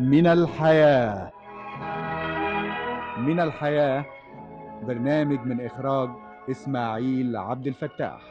من الحياة من الحياة برنامج من إخراج إسماعيل عبد الفتاح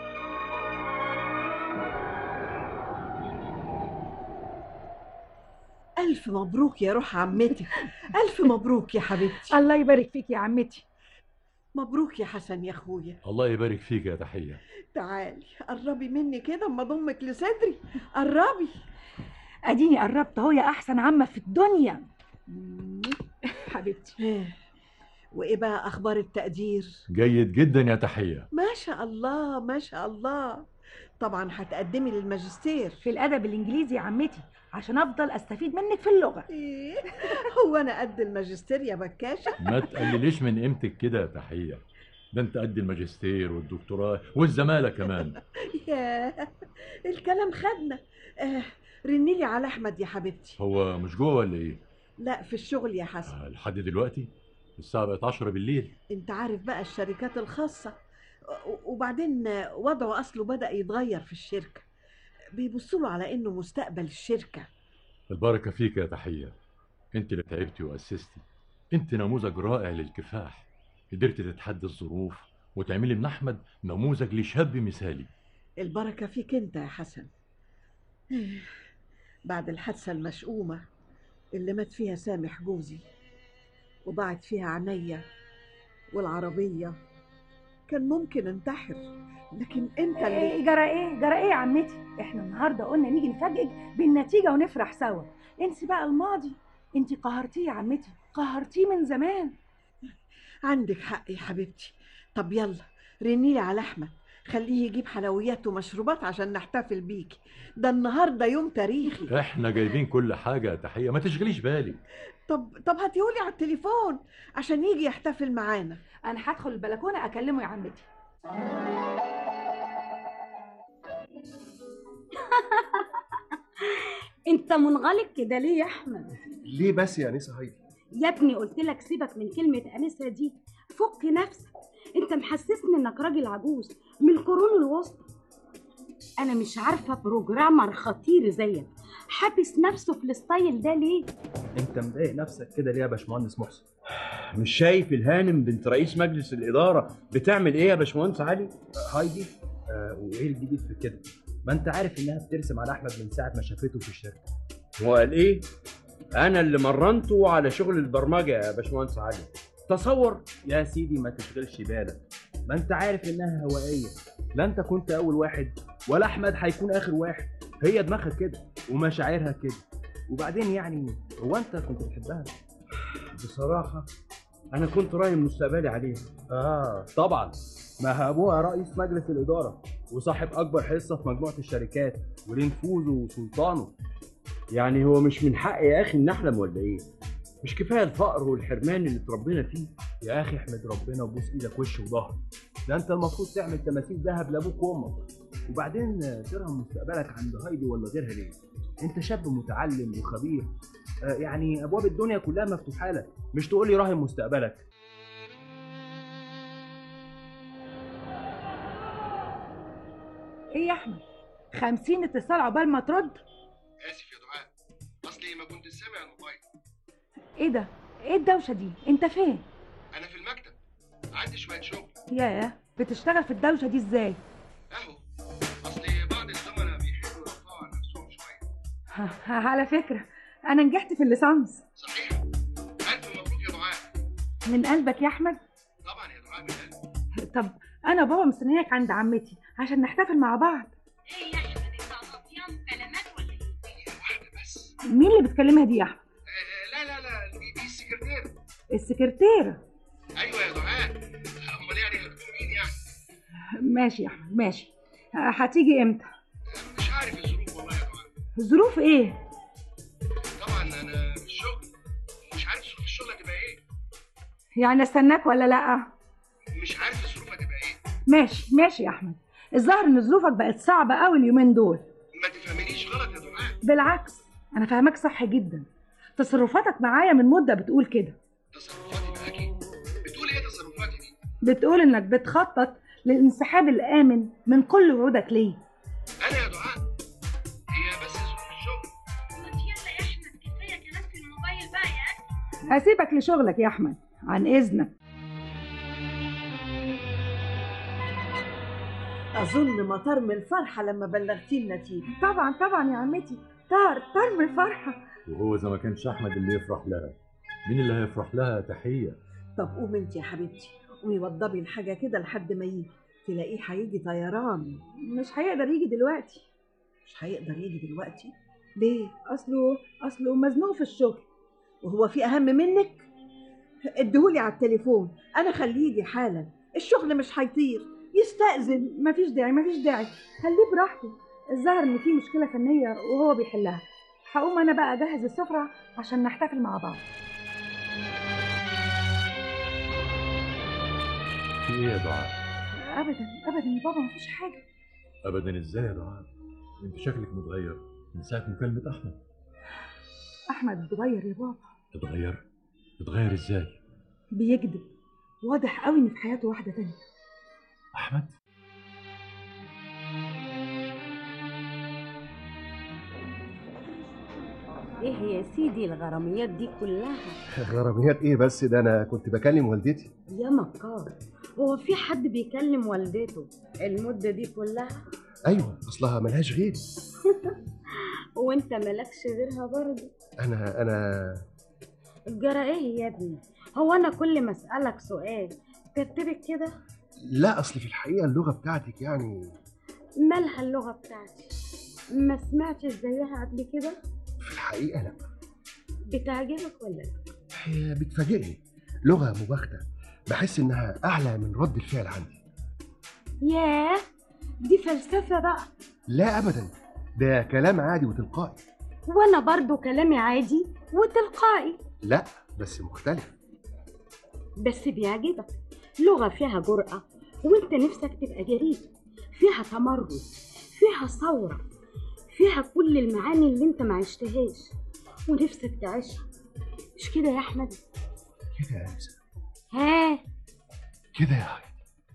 ألف مبروك يا روح عمتي ألف مبروك يا حبيبتي الله يبارك فيك يا عمتي مبروك يا حسن يا أخويا الله يبارك فيك يا تحية تعالي قربي مني كده أما أضمك لصدري قربي اديني قربت اهو يا احسن عمه في الدنيا حبيبتي إيه، وإيه بقى أخبار التقدير جيد جدا يا تحية ما شاء الله ما شاء الله طبعا هتقدمي للماجستير في الادب الانجليزي يا عمتي عشان افضل استفيد منك في اللغه إيه هو أنا قد الماجستير يا بكاشة ما تقلليش من قيمتك كده يا تحية ده انت قد الماجستير والدكتوراه والزمالة كمان ياه الكلام خدنا آه رنيلي على أحمد يا حبيبتي هو مش جوه ولا ايه لا في الشغل يا حسن آه، لحد دلوقتي الساعة بقت 10 بالليل انت عارف بقى الشركات الخاصة و- وبعدين وضعه أصله بدأ يتغير في الشركة بيبصوا له على إنه مستقبل الشركة البركة فيك يا تحية انت اللي تعبتي وأسستي انت نموذج رائع للكفاح قدرت تتحدى الظروف وتعملي من أحمد نموذج لشاب مثالي البركة فيك أنت يا حسن بعد الحادثة المشؤومة اللي مات فيها سامح جوزي وضاعت فيها عينيا والعربية كان ممكن انتحر لكن انت إيه اللي جرى ايه جرى ايه يا عمتي احنا النهارده قلنا نيجي نفاجئك بالنتيجه ونفرح سوا انسي بقى الماضي انت قهرتيه يا عمتي قهرتيه من زمان عندك حق يا حبيبتي طب يلا رنيلي على احمد خليه يجيب حلويات ومشروبات عشان نحتفل بيكي ده النهارده يوم تاريخي احنا جايبين كل حاجة يا تحية ما تشغليش بالك طب طب هاتيهولي على التليفون عشان يجي يحتفل معانا انا هدخل البلكونه اكلمه يا عمتي انت منغلق كده ليه يا احمد ليه بس يا انسه هايدي يا ابني قلت لك سيبك من كلمه انسه دي فك نفسك انت محسسني انك راجل عجوز من القرون الوسطى انا مش عارفه بروجرامر خطير زيك حابس نفسه في الستايل ده ليه انت مضايق نفسك كده ليه يا باشمهندس محسن مش شايف الهانم بنت رئيس مجلس الإدارة بتعمل إيه يا باشمهندس علي؟ هايدي آه وايه الجديد في كده ما انت عارف انها بترسم على احمد من ساعه ما شافته في الشركه هو قال إيه؟ أنا اللي مرنته على شغل البرمجة يا باشمهندس علي تصور يا سيدي ما تشغلش بالك ما انت عارف انها هوائيه لا انت كنت اول واحد ولا احمد هيكون اخر واحد هي دماغها كده ومشاعرها كده وبعدين يعني هو انت كنت بتحبها بصراحة أنا كنت راهن مستقبلي عليها اه طبعا ما ابوها رئيس مجلس الاداره وصاحب اكبر حصه في مجموعه الشركات وليه نفوذه وسلطانه يعني هو مش من حق يا أخي إن أحلم ولا إيه؟ مش كفاية الفقر والحرمان اللي اتربينا فيه يا اخي احمد ربنا وبوس ايدك وش وظهر ده انت المفروض تعمل تماثيل ذهب لابوك وامك وبعدين ترهم مستقبلك عند هايدي ولا غيرها ليه انت شاب متعلم وخبير آه، يعني ابواب الدنيا كلها مفتوحه لك مش تقول لي راهن مستقبلك ايه يا احمد خمسين اتصال عقبال ما ترد اسف يا دعاء اصلي ما كنت سامع الموبايل ايه ده ايه الدوشه دي انت فين انا في المكتب عندي شويه شغل ياه بتشتغل في الدوشه دي ازاي اهو اصلي بعض الزملاء بيحبوا يرفعوا عن نفسهم شويه ها- على فكره انا نجحت في الليسانس صحيح الف مبروك يا دعاء من قلبك يا احمد طبعا يا دعاء من قلبي طب انا وبابا مستنياك عند عمتي عشان نحتفل مع بعض ايه يا احمد انت عطيان كلامات ولا ايه واحده بس مين اللي بتكلمها دي يا احمد آه لا لا لا دي, دي السكرتير السكرتيره ايوه يا دعاء امال يعني هتكون مين يعني ماشي يا احمد ماشي هتيجي امتى مش عارف الظروف والله يا دعاء ظروف ايه طبعا انا في الشغل مش عارف ظروف الشغل هتبقى ايه يعني استناك ولا لا مش عارف الظروف هتبقى ايه ماشي ماشي يا احمد الظاهر ان ظروفك بقت صعبه قوي اليومين دول ما تفهمنيش غلط يا دعاء بالعكس انا فاهمك صح جدا تصرفاتك معايا من مده بتقول كده تصرفاتي معاكي بتقول ايه تصرفاتي دي بتقول انك بتخطط للانسحاب الامن من كل وعودك ليه انا يا دعاء هي بس ظروف الشغل يلا يا احمد كفايه كلام في هسيبك لشغلك يا احمد عن اذنك أظن مطار من الفرحة لما بلغتيه النتيجة طبعا طبعا يا عمتي طار طار من الفرحه وهو اذا ما كانش احمد اللي يفرح لها مين اللي هيفرح لها تحيه طب قومي انت يا حبيبتي قومي وضبي الحاجة كده لحد ما يجي تلاقيه هيجي طيران مش هيقدر يجي دلوقتي مش هيقدر يجي دلوقتي ليه؟ اصله اصله مزنوق في الشغل وهو في أهم منك؟ اديهولي على التليفون أنا خليه يجي حالا الشغل مش هيطير يستأذن مفيش داعي مفيش داعي خليه براحته الظاهر ان في مشكله فنيه وهو بيحلها هقوم انا بقى اجهز السفره عشان نحتفل مع بعض في ايه يا دعاء ابدا ابدا يا بابا مفيش حاجه ابدا ازاي يا دعاء انت شكلك متغير من ساعه مكالمه احمد احمد اتغير يا بابا اتغير اتغير ازاي بيكذب واضح قوي ان في حياته واحده تانية احمد ايه يا سيدي الغراميات دي كلها غراميات ايه بس ده انا كنت بكلم والدتي يا مكار هو في حد بيكلم والدته المدة دي كلها ايوه اصلها ملهاش غيري وانت مالكش غيرها برضه انا انا الجرى ايه يا ابني هو انا كل ما اسالك سؤال ترتبك كده لا اصل في الحقيقه اللغه بتاعتك يعني مالها اللغة بتاعتي ما سمعتش زيها قبل كده في الحقيقه لا بتعجبك ولا لا هي بتفاجئني لغه مباغته بحس انها اعلى من رد الفعل عندي ياه دي فلسفة بقى لا ابدا ده كلام عادي وتلقائي وانا برضو كلامي عادي وتلقائي لا بس مختلف بس بيعجبك لغة فيها جرأة وانت نفسك تبقى جريء فيها تمرد فيها ثورة فيها كل المعاني اللي انت ما عشتهاش ونفسك تعيشها مش كده يا احمد كده يا انسه ها كده يا هاي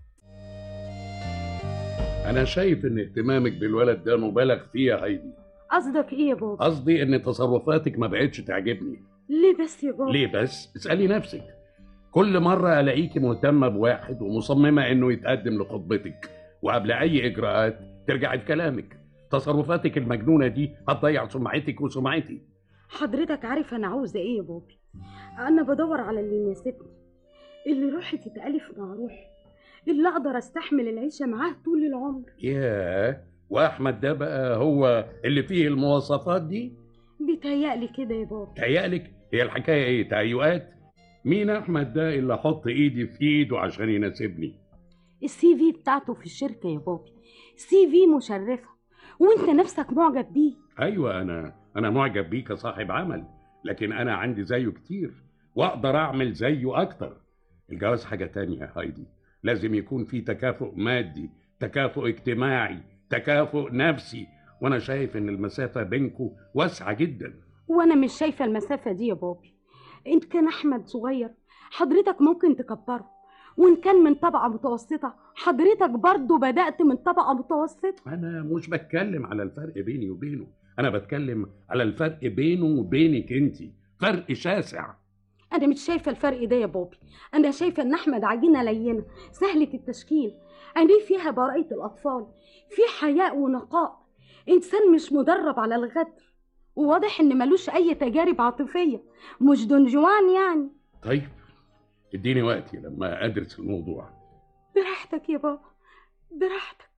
أنا شايف إن اهتمامك بالولد ده مبالغ فيه يا هايدي قصدك ايه يا بابا قصدي إن تصرفاتك ما بقتش تعجبني ليه بس يا بابا ليه بس؟ اسألي نفسك كل مرة ألاقيكي مهتمة بواحد ومصممة إنه يتقدم لخطبتك وقبل أي إجراءات ترجعي في كلامك تصرفاتك المجنونة دي هتضيع سمعتك وسمعتي حضرتك عارف انا عاوزه ايه يا بابي انا بدور على اللي يناسبني اللي روحي تتالف مع روحي اللي اقدر استحمل العيشه معاه طول العمر ياه وأحمد ده بقى هو اللي فيه المواصفات دي بيتهيألي كده يا بابا تهيألك هي الحكاية إيه تهيؤات مين أحمد ده اللي أحط إيدي في إيده عشان يناسبني السي في بتاعته في الشركه يا بابي سي في مشرفه وانت نفسك معجب بيه ايوه انا انا معجب بيه كصاحب عمل لكن انا عندي زيه كتير واقدر اعمل زيه اكتر الجواز حاجه تانية يا هايدي لازم يكون في تكافؤ مادي تكافؤ اجتماعي تكافؤ نفسي وانا شايف ان المسافه بينكم واسعه جدا وانا مش شايفه المسافه دي يا بابي ان كان احمد صغير حضرتك ممكن تكبره وان كان من طبقه متوسطه حضرتك برضه بدات من طبقه متوسطه انا مش بتكلم على الفرق بيني وبينه انا بتكلم على الفرق بينه وبينك انت فرق شاسع انا مش شايفه الفرق ده يا بابي انا شايفه ان احمد عجينه لينه سهله التشكيل عينيه فيها براءه الاطفال في حياء ونقاء انسان مش مدرب على الغدر وواضح ان ملوش اي تجارب عاطفيه مش دون جوان يعني طيب اديني وقتي لما ادرس الموضوع براحتك يا بابا براحتك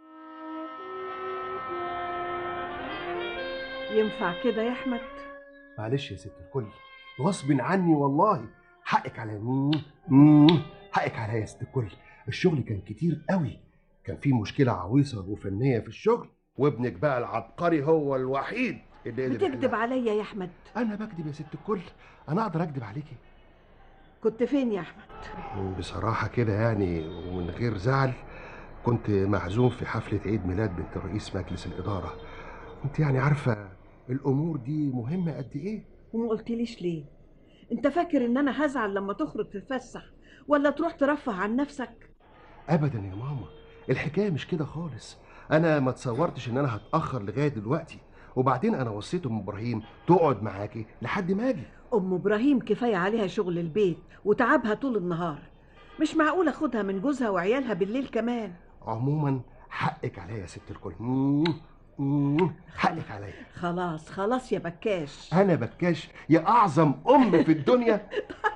ينفع كده يا أحمد معلش يا ست الكل غصب عني والله حقك عليا مم، مم، حقك عليا يا ست الكل الشغل كان كتير قوي كان في مشكلة عويصة وفنية في الشغل وابنك بقى العبقري هو الوحيد اللي قدر بتكذب يحلها. عليا يا أحمد انا بكذب يا ست الكل انا اقدر اكذب عليكي كنت فين يا أحمد بصراحة كده يعني ومن غير زعل كنت معزوم في حفلة عيد ميلاد بنت رئيس مجلس الإدارة انت يعني عارفة الأمور دي مهمة قد إيه وما قلتليش ليه انت فاكر ان انا هزعل لما تخرج تتفسح ولا تروح ترفه عن نفسك ابدا يا ماما الحكايه مش كده خالص انا ما تصورتش ان انا هتاخر لغايه دلوقتي وبعدين انا وصيت ام ابراهيم تقعد معاكي لحد ما اجي ام ابراهيم كفايه عليها شغل البيت وتعبها طول النهار مش معقول اخدها من جوزها وعيالها بالليل كمان عموما حقك عليا يا ست الكل مم، مم، حقك عليا خلاص خلاص يا بكاش انا بكاش يا اعظم ام في الدنيا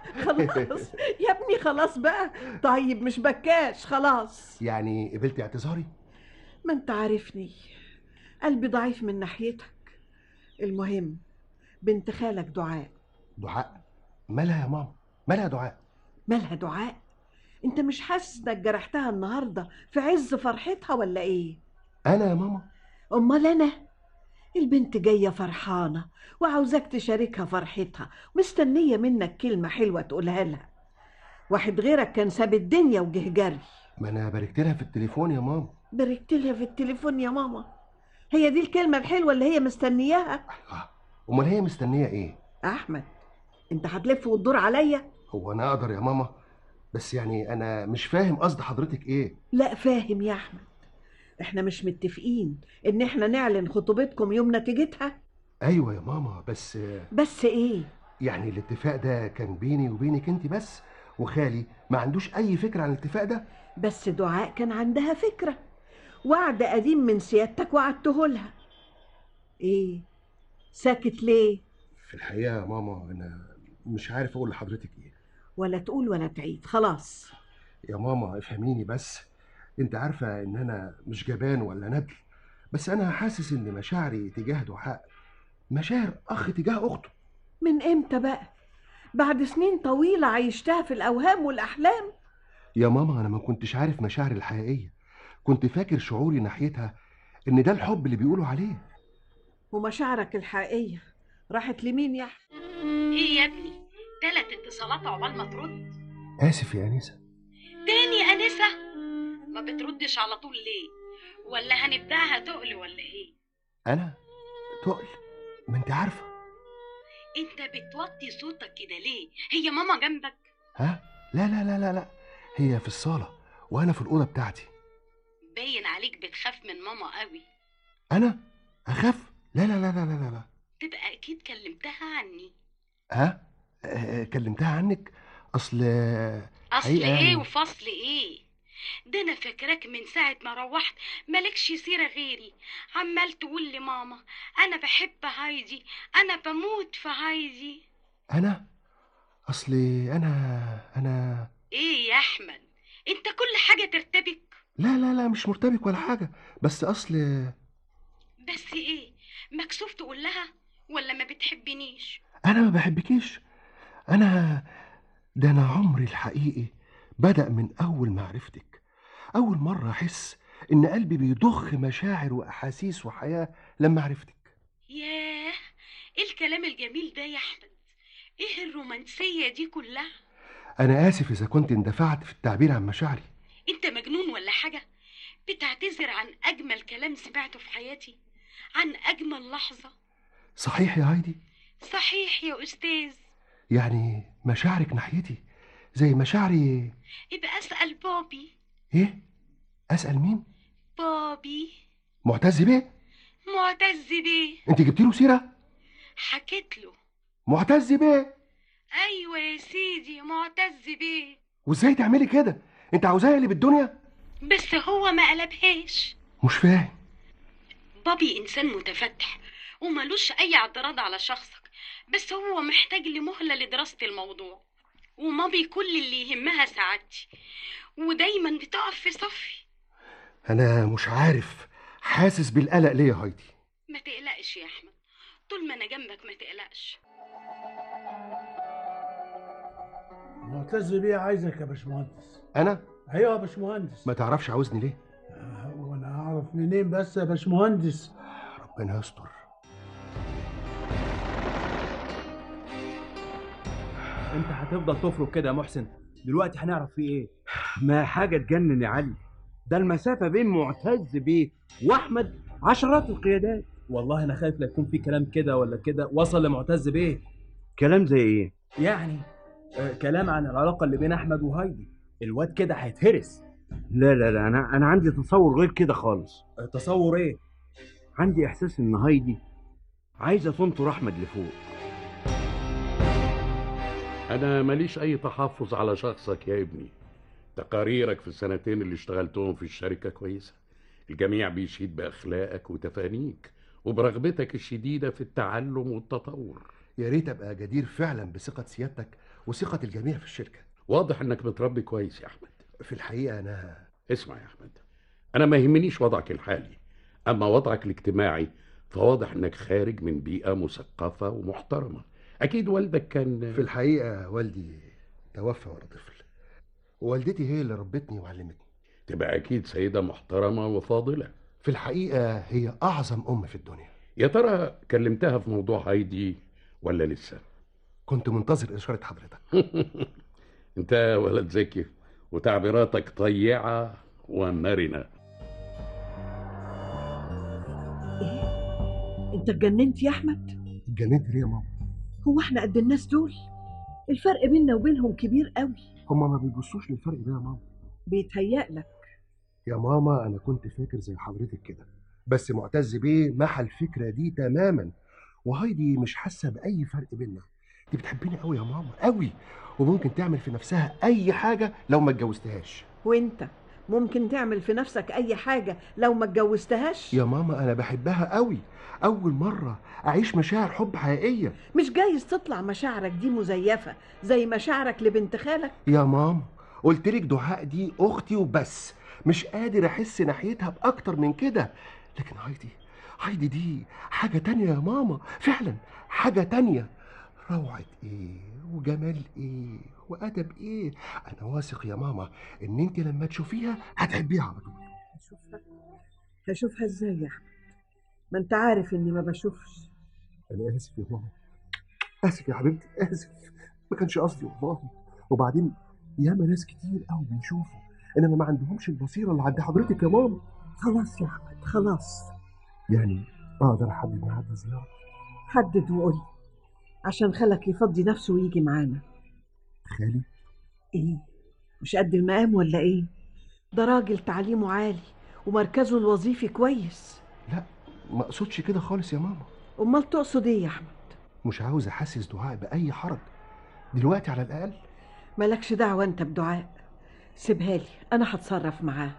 خلاص يا ابني خلاص بقى طيب مش بكاش خلاص يعني قبلتي اعتذاري ما انت عارفني قلبي ضعيف من ناحيتك المهم بنت خالك دعاء دعاء مالها يا ماما مالها دعاء مالها دعاء انت مش حاسس انك جرحتها النهارده في عز فرحتها ولا ايه انا يا ماما امال انا البنت جايه فرحانه وعاوزاك تشاركها فرحتها مستنيه منك كلمه حلوه تقولها لها واحد غيرك كان ساب الدنيا وجه جري ما انا باركت لها في التليفون يا ماما باركت لها في التليفون يا ماما هي دي الكلمه الحلوه اللي هي مستنياها امال هي مستنيه ايه احمد انت هتلف وتدور عليا هو انا اقدر يا ماما بس يعني انا مش فاهم قصد حضرتك ايه لا فاهم يا احمد احنا مش متفقين ان احنا نعلن خطوبتكم يوم نتيجتها ايوه يا ماما بس بس ايه يعني الاتفاق ده كان بيني وبينك انت بس وخالي ما عندوش اي فكره عن الاتفاق ده بس دعاء كان عندها فكره وعد قديم من سيادتك وعدته لها ايه ساكت ليه في الحقيقه يا ماما انا مش عارف اقول لحضرتك ايه ولا تقول ولا تعيد خلاص يا ماما افهميني بس انت عارفه ان انا مش جبان ولا ندل بس انا حاسس ان مشاعري تجاه دعاء مشاعر اخ تجاه اخته من امتى بقى بعد سنين طويله عيشتها في الاوهام والاحلام يا ماما انا ما كنتش عارف مشاعري الحقيقيه كنت فاكر شعوري ناحيتها ان ده الحب اللي بيقولوا عليه ومشاعرك الحقيقيه راحت لمين يا احمد ايه يا ابني تلات اتصالات عقبال ما ترد اسف يا انسه تاني انسه ما بتردش على طول ليه ولا هنبداها تقل ولا ايه انا تقل ما انت عارفه انت بتوطي صوتك كده ليه هي ماما جنبك ها لا لا لا لا لا هي في الصاله وانا في الاوضه بتاعتي باين عليك بتخاف من ماما قوي انا اخاف لا لا لا لا لا لا, لا. تبقى اكيد كلمتها عني ها آه، كلمتها عنك اصل اصل حقيقة ايه يعني- وفصل ايه ده انا فاكراك من ساعة ما روحت مالكش سيرة غيري عمال تقول لماما انا بحب هايدي انا بموت في هايدي انا اصل انا انا ايه يا احمد انت كل حاجة ترتبك لا لا لا مش مرتبك ولا حاجه بس اصل بس ايه مكسوف تقول لها ولا ما بتحبنيش انا ما بحبكيش انا ده انا عمري الحقيقي بدأ من اول ما عرفتك اول مره احس ان قلبي بيضخ مشاعر واحاسيس وحياه لما عرفتك ياه ايه الكلام الجميل ده يا احمد ايه الرومانسية دي كلها انا اسف اذا كنت اندفعت في التعبير عن مشاعري انت مجنون ولا حاجة بتعتذر عن اجمل كلام سمعته في حياتي عن اجمل لحظة صحيح يا هايدي صحيح يا استاذ يعني مشاعرك ناحيتي زي مشاعري ابقى اسأل بابي ايه اسال مين بابي معتز بيه معتز بيه انت جبتي له سيره حكيت له معتز بيه ايوه يا سيدي معتز بيه وازاي تعملي كده انت عاوزاه اللي بالدنيا بس هو ما قلبهاش مش فاهم بابي انسان متفتح وملوش اي اعتراض على شخصك بس هو محتاج لمهلة لدراسة الموضوع ومامي كل اللي يهمها سعادتي ودايما بتقف في صفي انا مش عارف حاسس بالقلق ليه يا هايدي ما تقلقش يا احمد طول ما انا جنبك ما تقلقش معتز بيه عايزك يا باشمهندس انا ايوه يا باشمهندس ما تعرفش عاوزني ليه وانا اعرف منين بس يا باشمهندس ربنا يستر انت هتفضل تفرك كده يا محسن دلوقتي هنعرف فيه ايه ما حاجة تجنن يا علي ده المسافة بين معتز بيه وأحمد عشرات القيادات والله انا خايف لا يكون في كلام كده ولا كده وصل لمعتز بيه كلام زي إيه؟ يعني آه كلام عن العلاقه اللي بين احمد وهايدي الواد كده هيتهرس لا لا لا أنا أنا عندي تصور غير كده خالص آه تصور ايه عندي إحساس إن هايدي عايزة تنطر أحمد لفوق انا ماليش اي تحفظ على شخصك يا ابني تقاريرك في السنتين اللي اشتغلتهم في الشركة كويسة الجميع بيشيد بأخلاقك وتفانيك وبرغبتك الشديدة في التعلم والتطور يا ريت ابقى جدير فعلا بثقه سيادتك وثقه الجميع في الشركه واضح انك متربي كويس يا احمد في الحقيقه انا اسمع يا احمد انا ما يهمنيش وضعك الحالي اما وضعك الاجتماعي فواضح انك خارج من بيئة مثقفة ومحترمة اكيد والدك كان في الحقيقه والدي توفى وانا طفل ووالدتي هي اللي ربتني وعلمتني تبقى اكيد سيدة محترمة وفاضلة في الحقيقه هي اعظم ام في الدنيا يا ترى كلمتها في موضوع هايدي ولا لسه كنت منتظر اشاره حضرتك انت ولد ذكي وتعبيراتك طيعة ومرنة انت اتجننت يا احمد اتجننت ليه يا ماما هو احنا قد الناس دول الفرق بيننا وبينهم كبير قوي هما ما بيبصوش للفرق ده يا ماما بيتهيألك يا ماما انا كنت فاكر زي حضرتك كده بس معتز بيه محى الفكره دي تماما وهايدي مش حاسه باي فرق بينا دي بتحبني قوي يا ماما قوي وممكن تعمل في نفسها اي حاجه لو ما اتجوزتهاش وانت ممكن تعمل في نفسك اي حاجة لو ما اتجوزتهاش يا ماما انا بحبها قوي اول مره اعيش مشاعر حب حقيقيه مش جايز تطلع مشاعرك دي مزيفة زي مشاعرك لبنت خالك يا ماما قلت لك دعاء دي اختي وبس مش قادر احس ناحيتها باكتر من كده لكن هايدي هايدي دي حاجه تانية يا ماما فعلا حاجه تانية روعه ايه وجمال ايه وادب ايه انا واثق يا ماما ان انت لما تشوفيها هتحبيها على طول هشوفها هشوفها ازاي يا احمد ما انت عارف اني ما بشوفش انا اسف يا ماما اسف يا حبيبتي اسف ما كانش قصدي والله وبعدين ياما ناس كتير قوي بيشوفوا انما ما عندهمش البصيره اللي عند حضرتك يا ماما خلاص يا احمد خلاص يعني اقدر احدد ميعاد الزياره حدد وقول عشان خالك يفضي نفسه ويجي معانا خالي ايه مش قد المقام ولا ايه ده راجل تعليمه عالي ومركزه الوظيفي كويس لا ما اقصدش كده خالص يا ماما امال تقصد ايه يا احمد مش عاوز احسس دعاء باي حرج دلوقتي على الاقل مالكش دعوه انت بدعاء سيبها لي انا هتصرف معاها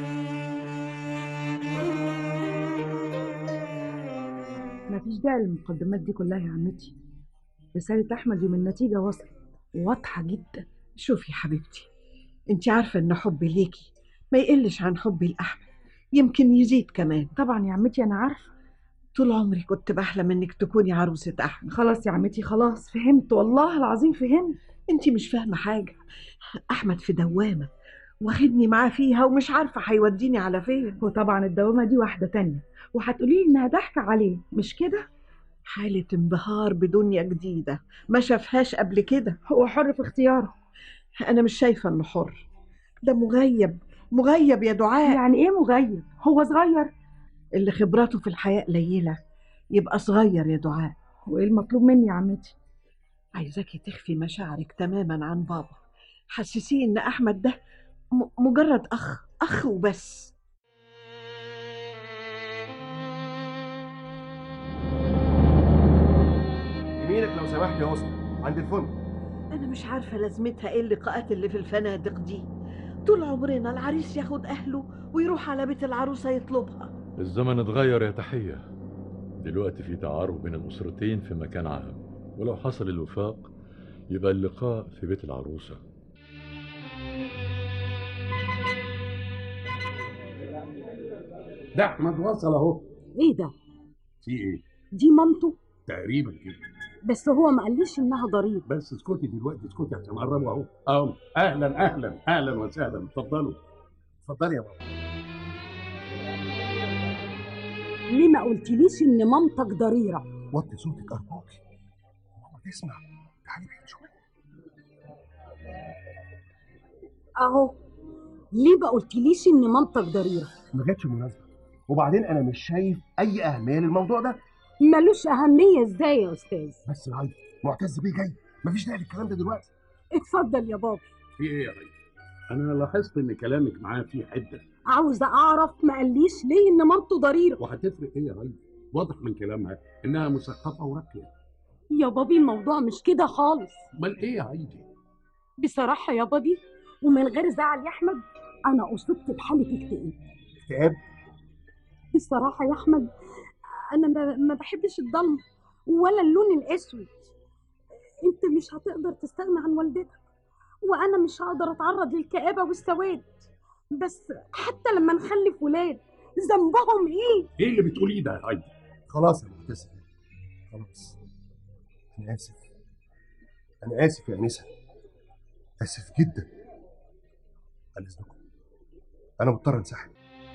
مفيش داعي للمقدمات دي كلها يا عمتي رسالة أحمد يوم النتيجة وصلت واضحة جدا شوفي يا حبيبتي انت عارفه ان حبي ليكي ما يقلش عن حبي لاحمد يمكن يزيد كمان طبعا يا عمتي أنا عارفة طول عمري كنت بحلم انك تكوني عروسه احمد خلاص يا عمتي خلاص فهمت والله العظيم فهمت انت مش فاهمه حاجه احمد في دوامه واخدني معاه فيها ومش عارفه هيوديني على فين وطبعا الدوامة دي واحدة تانية وهتقولي لي إنها ضحكة عليه مش كده؟ حاله انبهار بدنيا جديده ما شافهاش قبل كده هو حر في اختياره انا مش شايفه انه حر ده مغيب مغيب يا دعاء يعني إيه مغيب؟ هو صغير اللي خبراته في الحياه قليله يبقى صغير يا دعاء وإيه المطلوب مني يا عمتي؟ عايزاكي تخفي مشاعرك تماما عن بابا حسسيه ان احمد ده م- مجرد اخ اخ وبس يمينك لو سمحت يا اسطى عند الفندق انا مش عارفه لازمتها ايه اللقاءات اللي في الفنادق دي طول عمرنا العريس ياخد اهله ويروح على بيت العروسه يطلبها الزمن اتغير يا تحية دلوقتي في تعارف بين الأسرتين في مكان عام ولو حصل الوفاق يبقى اللقاء في بيت العروسة ده احمد وصل اهو ايه ده في ايه دي مامته تقريبا كده بس هو ما قاليش انها ضرير بس اسكتي دلوقتي اسكتي عشان قربوا اهو اهو اهلا اهلا اهلا وسهلا اتفضلوا اتفضلي يا ماما ليه ما قلتليش ان مامتك ضريره وطي صوتك ارجوكي ماما تسمع تعالي بعيد شويه اهو ليه ما قلتليش ان مامتك ضريره ما جاتش مناسبه وبعدين انا مش شايف اي اهميه للموضوع ده ملوش اهميه ازاي يا استاذ بس يا هايدي معتز بيه جاي مفيش داعي للكلام ده دلوقتي اتفضل يا بابا في ايه يا غالي انا لاحظت ان كلامك معاه فيه حده عاوزه اعرف ما قاليش ليه ان مامته ضريره وهتفرق ايه يا غالي واضح من كلامها انها مثقفه وراقيه يا بابي الموضوع مش كده خالص امال ايه يا عايدي بصراحة يا بابي ومن غير زعل يا أحمد أنا أصبت بحالة اكتئاب اكتئاب بصراحة يا أحمد أنا ما- ما بحبش الضلمة ولا اللون الأسود أنت مش هتقدر تستغنى عن والدتك وأنا مش هقدر أتعرض للكآبة والسواد بس حتى لما نخلف ولاد ذنبهم إيه؟ ايه اللي بتقوليه ده يا عايدي خلاص يا مبتسم خلاص انا اسف انا اسف يا انسه اسف جدا على اذنكم انا مضطر انسحب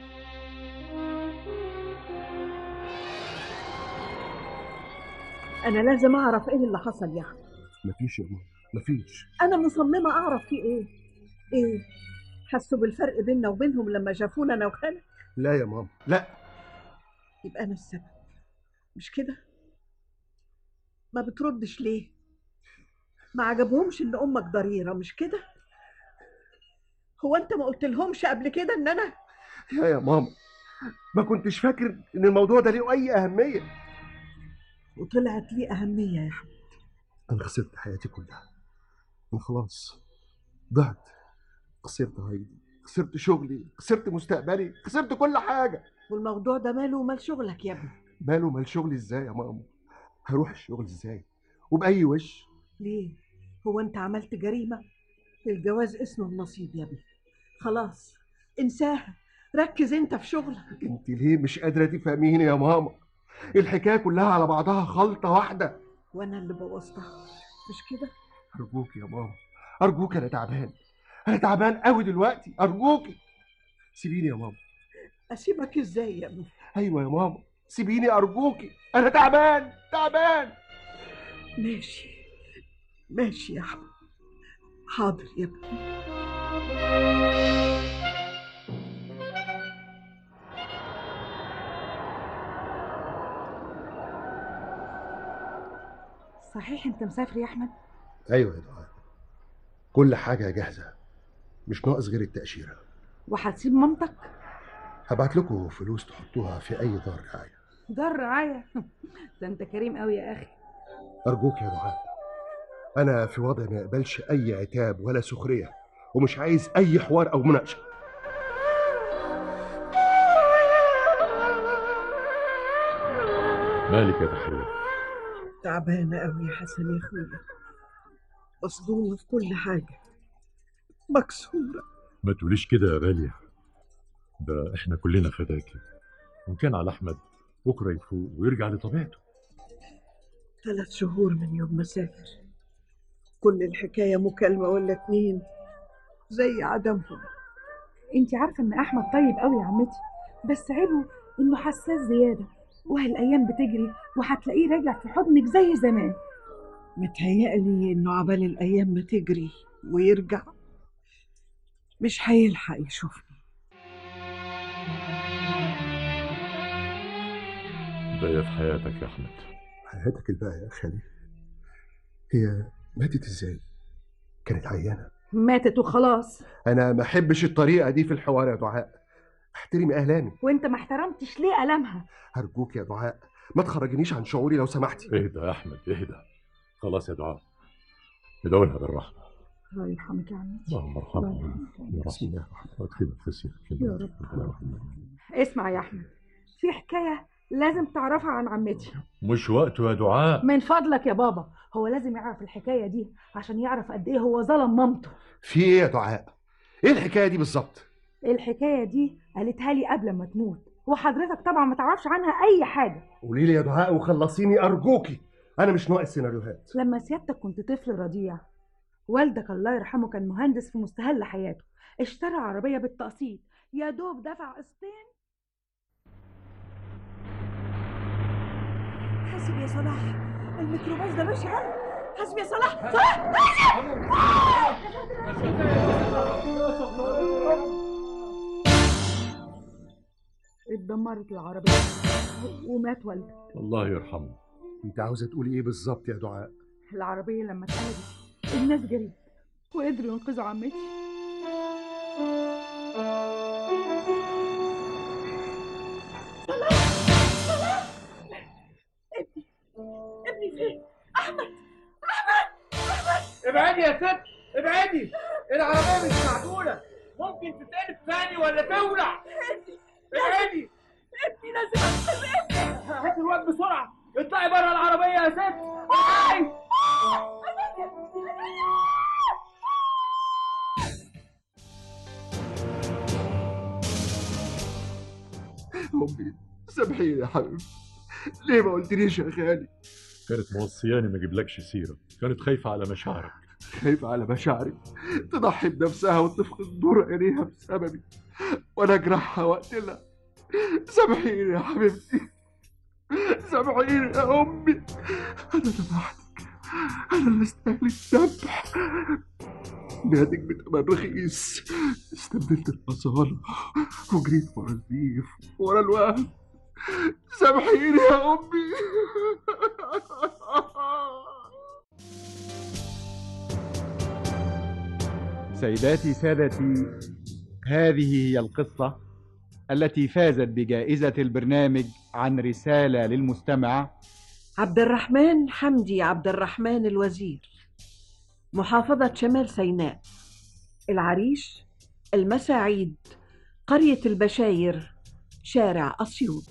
انا لازم اعرف ايه اللي حصل يا احمد مفيش يا ماما مفيش انا مصممه اعرف في ايه ايه حسوا بالفرق بيننا وبينهم لما شافونا انا وخالد لا يا ماما لا يبقى انا السبب مش كده ما بتردش ليه ما عجبهمش ان امك ضريره مش كده هو انت ما قلت لهمش قبل كده ان انا لا يا ماما ما كنتش فاكر ان الموضوع ده ليه اي اهميه وطلعت لي اهميه يا احمد انا خسرت حياتي كلها انا خلاص ضعت خسرت هايدي خسرت شغلي خسرت مستقبلي خسرت كل حاجه والموضوع ده ماله ومال شغلك يا ابني ماله مال شغلي ازاي يا ماما هروح الشغل ازاي وباي وش ليه هو انت عملت جريمه الجواز اسمه النصيب يا ابني خلاص انساها ركز انت في شغلك انت ليه مش قادره تفهميني يا ماما الحكايه كلها على بعضها خلطه واحده وانا اللي بوظتها مش كده ارجوك يا ماما ارجوك انا تعبان انا تعبان قوي دلوقتي ارجوكي سيبيني يا ماما اسيبك ازاي يا ابني ايوه يا ماما سيبيني ارجوكي انا تعبان تعبان ماشي ماشي يا احمد حاضر يا ابني صحيح انت مسافر يا احمد ايوه يا دعاء كل حاجه جاهزه مش ناقص غير التاشيره وهتسيب مامتك هبعت لكم فلوس تحطوها في اي دار رعايه دار رعايه ده انت كريم قوي يا اخي ارجوك يا دعاء انا في وضع ما يقبلش اي عتاب ولا سخريه ومش عايز اي حوار او مناقشه مالك يا تحية تعبانه قوي يا حسن يا اخويا مصدومه في كل حاجه مكسوره ما تقوليش كده يا غالية ده احنا كلنا فداكي وان كان على احمد بكره يفوق ويرجع لطبيعته ثلاث شهور من يوم ما سافر كل الحكايه مكالمه ولا اتنين زي عدمهم انت عارفه ان احمد طيب قوي يا عمتي بس عيبه انه حساس زياده وهي الايام بتجري وهتلاقيه راجع في حضنك زي زمان متهيألي انه عبال الايام ما تجري ويرجع مش هيلحق يشوفني ده في حياتك يا احمد حياتك الباقيه يا خالي هي ماتت ازاي كانت عيانه ماتت وخلاص انا ما احبش الطريقه دي في الحوار يا دعاء احترمي اهلامي وانت ما احترمتش ليه ألمها ارجوك يا دعاء ما تخرجنيش عن شعوري لو سمحتي اهدى يا احمد اهدى خلاص يا دعاء ادعوا لها بالرحمه الله يرحمك يا عمتي اللهم ارحمها يا بسم رب الله الرحمن وادخلها في السير يا رب. اسمع يا احمد في حكايه لازم تعرفها عن عمتي مش وقته يا دعاء من فضلك يا بابا هو لازم يعرف الحكايه دي عشان يعرف قد ايه هو ظلم مامته في ايه يا دعاء ايه الحكايه دي بالظبط الحكايه دي قالتها لي قبل ما تموت وحضرتك طبعا ما تعرفش عنها اي حاجه قولي لي يا دعاء وخلصيني ارجوكي انا مش ناقص سيناريوهات لما سيادتك كنت طفل رضيع والدك الله يرحمه كان مهندس في مستهل حياته اشترى عربيه بالتقسيط يا دوب دفع قسطين حاسب يا صلاح الميكروباص ده ماشي عم حاسب يا صلاح صلاح اتدمرت العربيه ومات والدك الله يرحمه انت عاوزه تقولي ايه بالظبط يا دعاء العربيه لما اتقلبت الناس جريت وقدروا ينقذوا عمتي ابني فين ابعدي يا ست ابعدي العربيه مش معدوله ممكن تتقلب ثاني ولا تولع ابعدي ابني لازم انقذ هات الواد بسرعه اطلعي بره العربيه يا ست اطلعي امي سامحيني يا حبيبي ليه ما قلتليش يا خالي كانت موصياني ما اجيبلكش سيره كانت خايفه على مشاعرك خايفة على مشاعري تضحي بنفسها وتفقد نور عينيها بسببي وانا اجرحها واقتلها سامحيني يا حبيبتي سامحيني يا امي انا ذبحتك انا اللي استاهل الذبح بعتك بتمن رخيص استبدلت الاصاله وجريت ورا الزيف ورا الوهم سامحيني يا امي سيداتي سادتي هذه هي القصة التي فازت بجائزة البرنامج عن رسالة للمستمع عبد الرحمن حمدي عبد الرحمن الوزير محافظة شمال سيناء العريش المساعيد قرية البشاير شارع أسيوط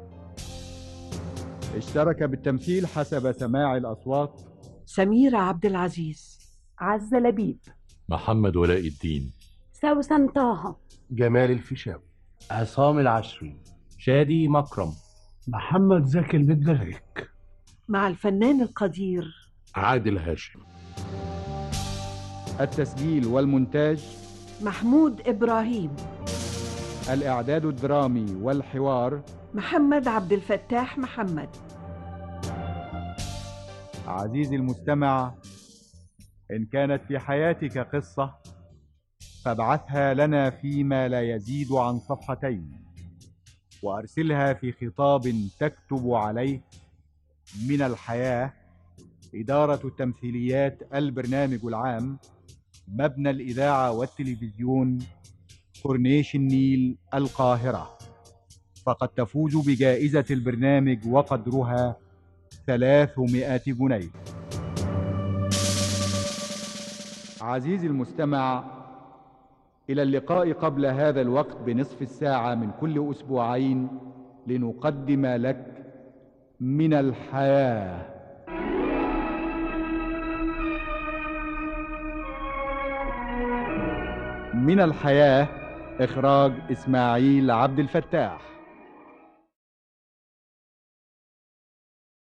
اشترك بالتمثيل حسب سماع الأصوات سميرة عبد العزيز عزة لبيب محمد ولاء الدين سوسن طه جمال الفيشاوي عصام العشري شادي مكرم محمد زكي البدريك مع الفنان القدير عادل هاشم التسجيل والمونتاج محمود إبراهيم الإعداد الدرامي والحوار محمد عبد الفتاح محمد عزيزي المستمع إن كانت في حياتك قصة فابعثها لنا فيما لا يزيد عن صفحتين وأرسلها في خطاب تكتب عليه من الحياة إدارة التمثيليات البرنامج العام مبنى الإذاعة والتلفزيون كورنيش النيل القاهرة فقد تفوز بجائزة البرنامج وقدرها 300 جنيه عزيزي المستمع إلى اللقاء قبل هذا الوقت بنصف الساعة من كل أسبوعين لنقدم لك من الحياة من الحياة إخراج إسماعيل عبد الفتاح